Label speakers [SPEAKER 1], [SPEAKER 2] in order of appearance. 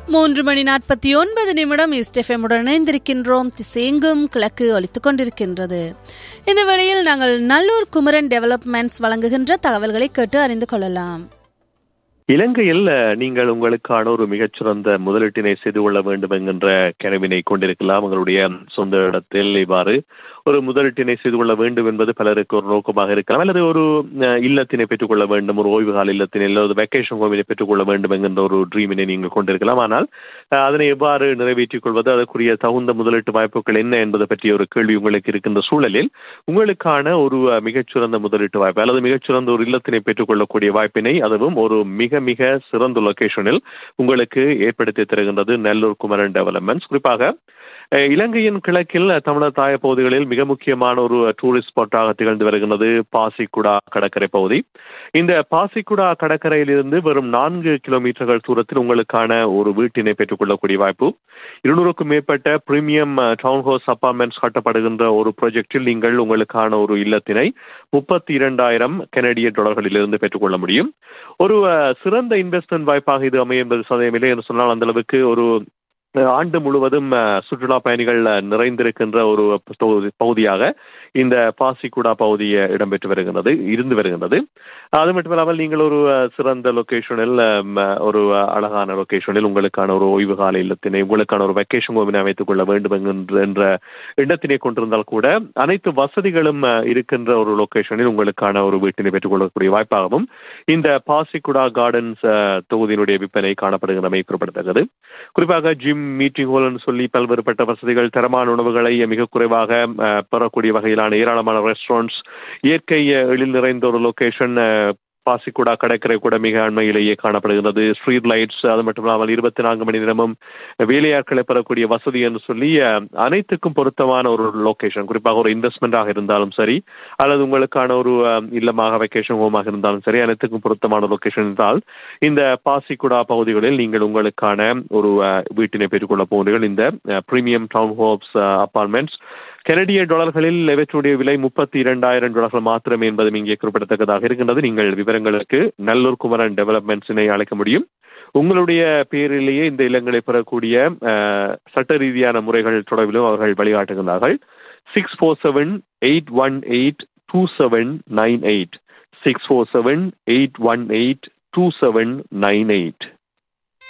[SPEAKER 1] மூன்று மணி நாற்பத்தி ஒன்பது நிமிடம் இஸ்டெஃபெமுடன் இணைந்திருக்கின்றோம் திசையெங்கும் கிழக்கு ஒலித்துக் கொண்டிருக்கின்றது இந்த வேளையில் நாங்கள் நல்லூர் குமரன் டெவலப்மெண்ட்ஸ் வழங்குகின்ற தகவல்களை கேட்டு அறிந்து கொள்ளலாம்
[SPEAKER 2] இலங்கையில் அஹ், நீங்கள் உங்களுக்கான ஒரு மிகச்சிறந்த முதலீட்டினை செய்து கொள்ள வேண்டும் என்கின்ற கனவினை கொண்டிருக்கலாம் உங்களுடைய சொந்த இடத்தில் இவ்வாறு ஒரு முதலீட்டினை செய்து கொள்ள வேண்டும் என்பது பலருக்கு ஒரு நோக்கமாக இருக்கலாம் அல்லது ஒரு அஹ், இல்லத்தினை பெற்றுக்கொள்ள வேண்டும் ஒரு ஓய்வு கால இல்லத்தினை அல்லது வெக்கேஷன் ஹோமினை பெற்றுக்கொள்ள வேண்டும் என்கின்ற ஒரு ட்ரீமினை நீங்கள் கொண்டிருக்கலாம் ஆனால் அஹ், அதனை எவ்வாறு நிறைவேற்றிக் கொள்வது அதற்குரிய தகுந்த முதலீட்டு வாய்ப்புகள் என்ன என்பது பற்றிய ஒரு கேள்வி உங்களுக்கு இருக்கின்ற சூழலில் உங்களுக்கான ஒரு அஹ், மிகச்சிறந்த முதலீட்டு வாய்ப்பு அல்லது மிகச்சிறந்த ஒரு இல்லத்தினை பெற்றுக்கொள்ளக்கூடிய வாய்ப்பினை அதுவும் ஒரு மிக மிக சிறந்த லொகேஷனில் உங்களுக்கு ஏற்படுத்தி தருகின்றது நெல்லூர் குமரன் டெவலப்மெண்ட்ஸ் குறிப்பாக அஹ், இலங்கையின் கிழக்கில் அஹ், தமிழர் தாய பகுதிகளில் மிக முக்கியமான ஒரு டூரிஸ்ட் ஸ்பாட்டாக திகழ்ந்து வருகின்றது பாசிக்குடா கடற்கரை பகுதி இந்த பாசிக்குடா கடற்கரையிலிருந்து வெறும் நான்கு கிலோமீட்டர்கள் தூரத்தில் உங்களுக்கான ஒரு வீட்டினை பெற்றுக்கொள்ளக்கூடிய வாய்ப்பு இருநூறுக்கும் மேற்பட்ட பிரீமியம் டவுன் ஹவுஸ் அப்பார்ட்மெண்ட்ஸ் கட்டப்படுகின்ற ஒரு ப்ராஜெக்டில் நீங்கள் உங்களுக்கான ஒரு இல்லத்தினை முப்பத்தி இரண்டாயிரம் கனடிய டாலர்களிலிருந்து பெற்றுக்கொள்ள முடியும் ஒரு அஹ், சிறந்த இன்வெஸ்ட்மெண்ட் வாய்ப்பாக இது அமையும் என்பது சந்தேகமில்லை என்று சொன்னால் அந்த அளவுக்கு ஒரு அஹ், ஆண்டு முழுவதும் அஹ், சுற்றுலா பயணிகள் அஹ், நிறைந்திருக்கின்ற ஒரு பகுதி- பகுதியாக இந்த பாசிக்குடா பகுதி அஹ், இடம்பெற்று வருகின்றது இருந்து வருகின்றது அது மட்டுமல்லாமல் நீங்கள் ஒரு அஹ், சிறந்த லொகேஷனில் ஒரு அஹ், அழகான லொகேஷனில் உங்களுக்கான ஒரு ஓய்வு கால இல்லத்தினை உங்களுக்கான ஒரு வெக்கேஷன் ஹோமினை அமைத்துக் கொள்ள வேண்டும் என்கின்ற என்ற எண்ணத்தினை கொண்டிருந்தால் கூட அனைத்து வசதிகளும் அஹ், இருக்கின்ற ஒரு லொகேஷனில் உங்களுக்கான ஒரு வீட்டினை பெற்றுக்கொள்ளக்கூடிய வாய்ப்பாகவும் இந்த பாசிக்குடா கார்டன்ஸ் அஹ், தொகுதியினுடைய விற்பனை காணப்படுகின்றமை குறிப்பிடத்தக்கது குறிப்பாக ஜிம் மீட்டிங் ஹால்னு சொல்லி பல்வேறுபட்ட வசதிகள் தரமான உணவுகளை மிக குறைவாக அஹ், பெறக்கூடிய வகையிலான ஏராளமான ரெஸ்டாரண்ட்ஸ் இயற்கை அஹ், எழில் நிறைந்த ஒரு லொகேஷன் பாசிக்குடா கடற்கரை கூட மிக அண்மையிலேயே காணப்படுகிறது ஸ்ட்ரீட் லைட்ஸ் அது மட்டும் இல்லாமல் இருபத்தி நான்கு மணி நேரமும் வேலையாட்களை பெறக்கூடிய வசதி என்று சொல்லி அஹ், அனைத்துக்கும் பொருத்தமான ஒரு லொகேஷன் குறிப்பாக ஒரு இன்வெஸ்ட்மெண்டாக இருந்தாலும் சரி அல்லது உங்களுக்கான ஒரு அஹ், இல்லமாக வெக்கேஷன் ஹோமாக இருந்தாலும் சரி அனைத்துக்கும் பொருத்தமான லொகேஷன் என்றால் இந்த பாசிக்குடா பகுதிகளில் நீங்கள் உங்களுக்கான ஒரு அஹ், வீட்டினை பெற்றுக்கொள்ள போகிறீர்கள் இந்த பிரீமியம் டவுன் ஹோப்ஸ் அப்பார்ட்மெண்ட்ஸ் கனடிய டாலர்களில் இவற்றுடைய விலை முப்பத்தி இரண்டாயிரம் டாலர்கள் மாத்திரமே என்பதும் இங்கே குறிப்பிடத்தக்கதாக இருக்கின்றது நீங்கள் விவரங்களுக்கு நல்லூர் குமரன் டெவலப்மெண்ட்ஸினை அழைக்க முடியும் உங்களுடைய பேரிலேயே இந்த இல்லங்களை பெறக்கூடிய அஹ், சட்ட ரீதியான முறைகள் தொடர்பிலும் அவர்கள் வழிகாட்டுகின்றார்கள் six four seven eight one eight two seven nine eight six four seven eight one eight two seven nine eight